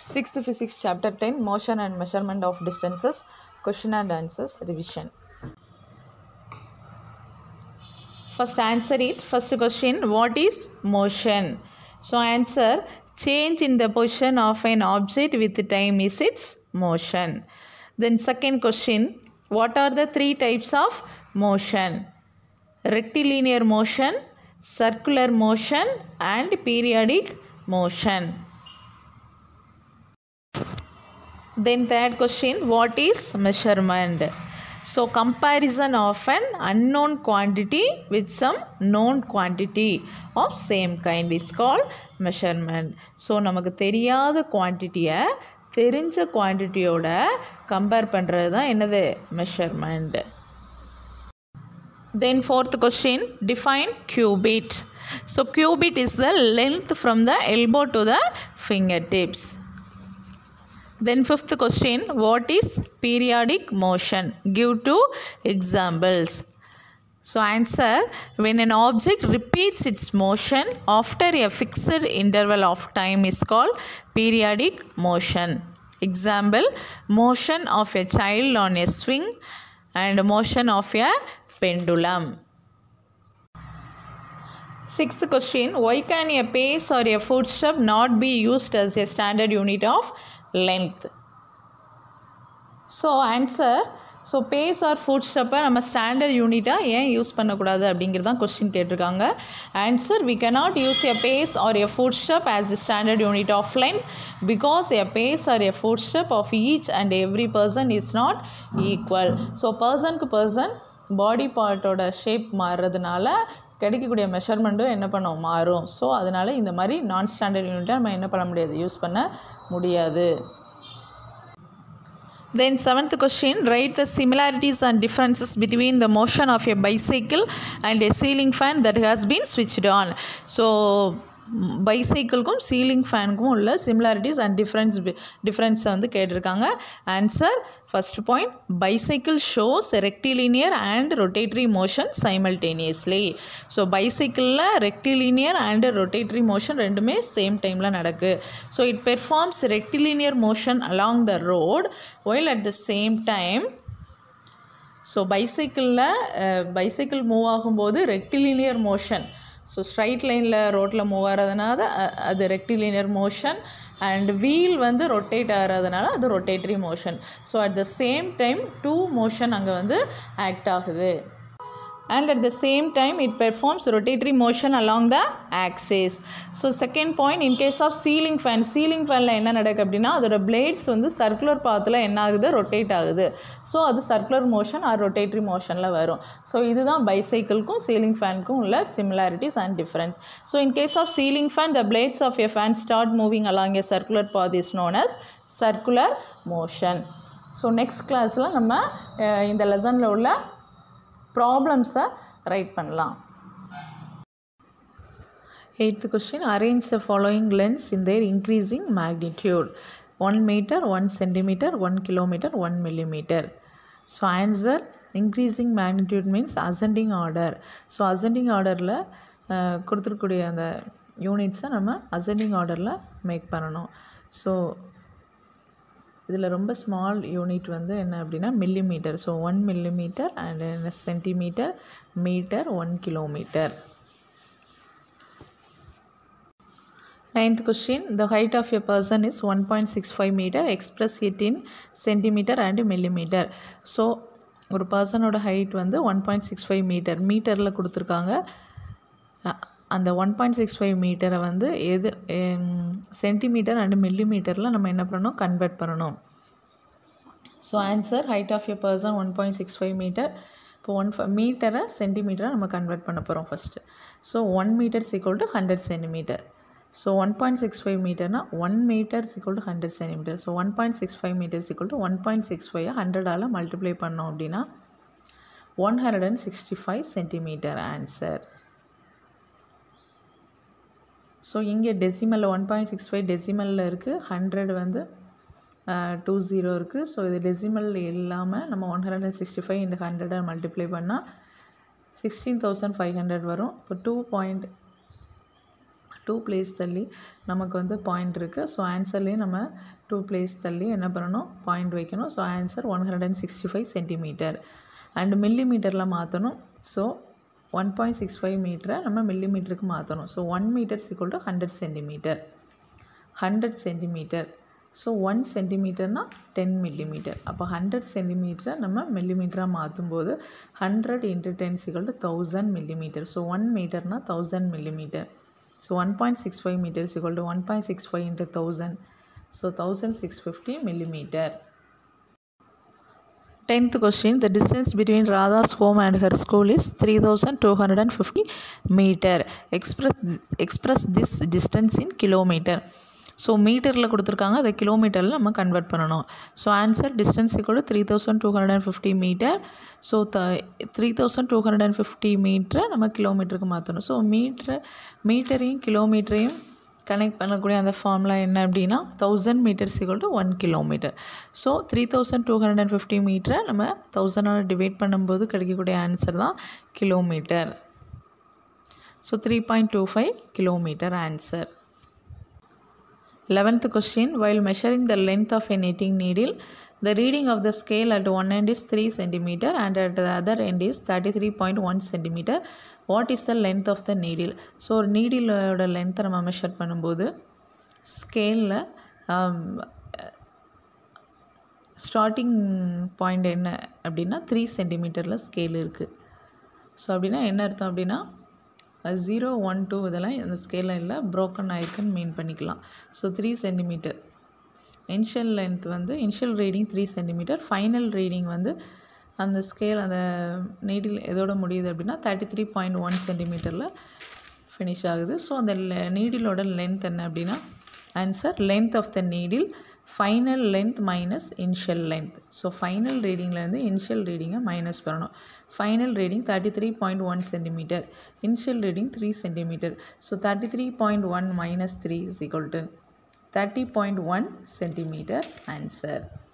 Sixth Physics Chapter 10 Motion and Measurement of Distances Question and Answers Revision First answer it. First question What is motion? So answer change in the position of an object with time is its motion. Then second question What are the three types of motion? Rectilinear motion, circular motion and periodic motion. Then third question what is measurement? So comparison of an unknown quantity with some known quantity of same kind is called measurement. So நமக்கு தெரியாத குவான்டிட்டியை தெரிஞ்ச குவான்டிட்டியோட compare பண்ணுறது தான் என்னது measurement Then fourth question define cubit. So cubit is the length from the elbow to the fingertips. Then fifth question what is periodic motion? Give two examples. So answer when an object repeats its motion after a fixed interval of time is called periodic motion. Example motion of a child on a swing and motion of a pendulum. Sixth question Why can a pace or a footstep not be used as a standard unit of length? So answer so pace or foot ஸ்டெப்பை நம்ம standard யூனிட்டாக ஏன் use பண்ணக்கூடாது அப்படிங்கிறது தான் question கேட்டிருக்காங்க answer we cannot use a pace or a foot step as a standard unit of length because a pace or a foot step of each and every person is not equal so பர்சனுக்கு person body பார்ட்டோட shape மாறுறதுனால கிடைக்கக்கூடிய மெஷர்மெண்ட்டும் என்ன பண்ணும் மாறும் so அதனால் இந்த மாதிரி நான் ஸ்டாண்டர்ட் யூனிட்டை நம்ம என்ன பண்ண முடியாது யூஸ் பண்ண முடியாது Then seventh question write the similarities and differences between the motion of a bicycle and a ceiling fan that has been switched on. So பைசைக்கிள்க்கும் சீலிங் ஃபேனுக்கும் உள்ள சிமிலாரிட்டிஸ் அண்ட் டிஃப்ரென்ஸ் டிஃப்ரென்ஸை வந்து கேட்டிருக்காங்க answer first point bicycle shows rectilinear and rotatory motion simultaneously so பைசைக்கிளில் rectilinear and rotatory motion ரெண்டுமே same டைமில் நடக்கு so it performs rectilinear motion along the road while at the same time so பைசைக்கிளில் bicycle move ஆகும்போது rectilinear motion so straight லைனில் ரோட்டில் move ஆகிறதுனால அது ரெக்டிலினியர் மோஷன் அண்ட் வீல் வந்து ரொட்டேட் ஆகிறதுனால அது rotatory motion so at the same time two motion அங்கே வந்து ஆக்ட் ஆகுது and at the same time it performs rotatory motion along the axis so second point in case of ceiling fan ceiling fanல என்ன நடக்கு அப்படின்னா அதோட blades வந்து circular பாத்தில் என்ன ஆகுது ரொட்டேட் ஆகுது ஸோ அது சர்க்குலர் மோஷன் ஆர் ரொட்டேட்ரி மோஷனில் வரும் ஸோ இதுதான் பைசைக்கிள்க்கும் சீலிங் ஃபேனுக்கும் உள்ள similarities and difference so in case of ceiling fan the blades of a fan start moving along a circular path is known as circular motion so next கிளாஸில் நம்ம ah, இந்த லெசனில் உள்ள ப்ராப்ளம்ஸை ரைட் பண்ணலாம் eighth question arrange the following lengths in their increasing magnitude one metre one centimetre one kilometre one millimetre so answer increasing magnitude means ascending order so ascending ஆர்டரில் கொடுத்துருக்கூடிய அந்த யூனிட்ஸை நம்ம அசெண்டிங் ஆர்டரில் மேக் பண்ணணும் ஸோ இதில் ரொம்ப small unit வந்து என்ன அப்படின்னா millimetre so one millimetre and என்ன centimetre metre one kilometre Ninth question The height of a person is 1.65 meter. Express it in centimeter and millimeter. So ஒரு பர்சனோட ஹைட் வந்து one point six five metre மீட்டரில் கொடுத்துருக்காங்க அ- அந்த one point six ஃபைவ் மீட்டரை வந்து எது சென்டிமீட்டர் அண்ட் மில்லிமீட்டரில் நம்ம என்ன பண்ணணும் கன்வெர்ட் பண்ணணும் so answer height of a person one point six five metre இப்போ ஒன் மீட்டரை சென்டிமீட்டரை நம்ம கன்வெர்ட் பண்ண போகிறோம் first so one metre equal to hundred centimetre so one point six five மீட்டர்னா one metre equal to hundred centimetre so one point six five metres equal to one point six five ஹண்ட்ரடால் multiply பண்ணோம் அப்படின்னா one hundred and sixty five centimetre answer so இங்கே டெசிமலில் one point six five டெசிமலில் இருக்குது hundred வந்து two zero இருக்குது so இது டெசிமல் இல்லாமல் நம்ம one hundred and sixty five into ஹண்ட்ரடை மல்டிப்ளை பண்ணால் சிக்ஸ்டீன் தௌசண்ட் ஃபைவ் ஹண்ட்ரட் வரும் இப்போ டூ பாயிண்ட் டூ பிளேஸ் தள்ளி நமக்கு வந்து பாயிண்ட் இருக்குது ஸோ ஆன்சர்லேயும் நம்ம டூ பிளேஸ் தள்ளி என்ன பண்ணணும் பாயிண்ட் வைக்கணும் so answer one hundred and sixty five centimetre and மில்லி மீட்டரில் மாற்றணும் ஸோ ஒன் பாயிண்ட் சிக்ஸ் ஃபைவ் மீட்டரை நம்ம மில்லி மீட்டருக்கு மாற்றணும் so one metres equal to hundred centimetre hundred centimetre so one சென்டிமீட்டர்னால் டென் மில்லிமீட்டர் அப்போ ஹண்ட்ரட் சென்டிமீட்டரை நம்ம மில்லிமீட்டராக மாற்றும் போது hundred into ten equal to thousand millimetre so one மீட்டர்னால் thousand millimetre so one point six five metres equal to one point six five into thousand so thousand six fifty millimetre Tenth question The distance between Radha's home and her school is 3250 meter. Express, express this distance in kilometer. So மீட்டரில் கொடுத்துருக்காங்க அதை கிலோமீட்டரில் நம்ம convert பண்ணணும் so answer distance கூட three thousand two hundred and fifty metre so the three thousand two hundred and fifty மீட்டரை நம்ம கிலோமீட்டருக்கு மாற்றணும் ஸோ மீட்ரு மீட்டரையும் கிலோமீட்டரையும் கனெக்ட் பண்ணக்கூடிய அந்த ஃபார்முலா என்ன அப்படின்னா thousand metres equal to one kilometre so three thousand two hundred and fifty மீட்டரை நம்ம தௌசண்டால் டிவைட் பண்ணும்போது கிடைக்கக்கூடிய ஆன்சர் தான் kilometre so three point two five kilometre answer eleventh question while measuring the length of a knitting needle the reading of the scale at one end is 3 centimeter and at the other end is 33.1 centimeter what is the length of the needle so ஒரு நீடிலோட லென்த்தை நம்ம measure பண்ணும்போது ஸ்கேலில் starting point என்ன அப்படின்னா three சென்டிமீட்டரில் scale இருக்குது ஸோ அப்படின்னா என்ன அர்த்தம் அப்படின்னா ஜீரோ ஒன் டூ இதெல்லாம் இந்த ஸ்கேலில் இல்லை ப்ரோக்கன் ஆயிருக்குன்னு மீன் பண்ணிக்கலாம் so three centimetre initial length வந்து initial reading three centimetre final reading வந்து அந்த ஸ்கேல் அந்த நீடில் எதோட முடியுது அப்படின்னா தேர்ட்டி த்ரீ பாயிண்ட் ஒன் சென்டிமீட்டரில் ஃபினிஷ் ஆகுது ஸோ அந்த நீடிலோட லென்த் என்ன அப்படின்னா answer length of the needle final length minus initial length so final ரீடிங்லேருந்து இனிஷியல் ரீடிங்கை மைனஸ் பண்ணணும் final reading thirty three point one centimetre initial reading three centimetre so thirty three point one minus three is equal to thirty point one centimetre answer